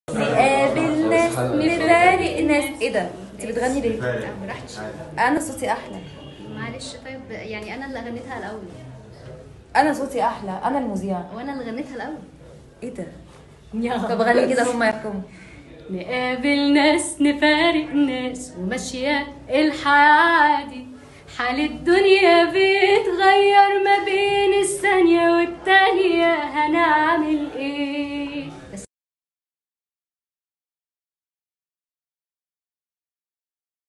نقابل ناس نفارق ناس ايه ده؟ انت بتغني ليه؟ ما رحتش انا صوتي احلى معلش طيب يعني انا اللي غنيتها الاول انا صوتي احلى انا المذيع وانا اللي غنيتها الاول ايه ده؟ طب غني كده هم يحكموا نقابل ناس نفارق ناس وماشية الحياة عادي حال الدنيا بيتغير ما بين الثانية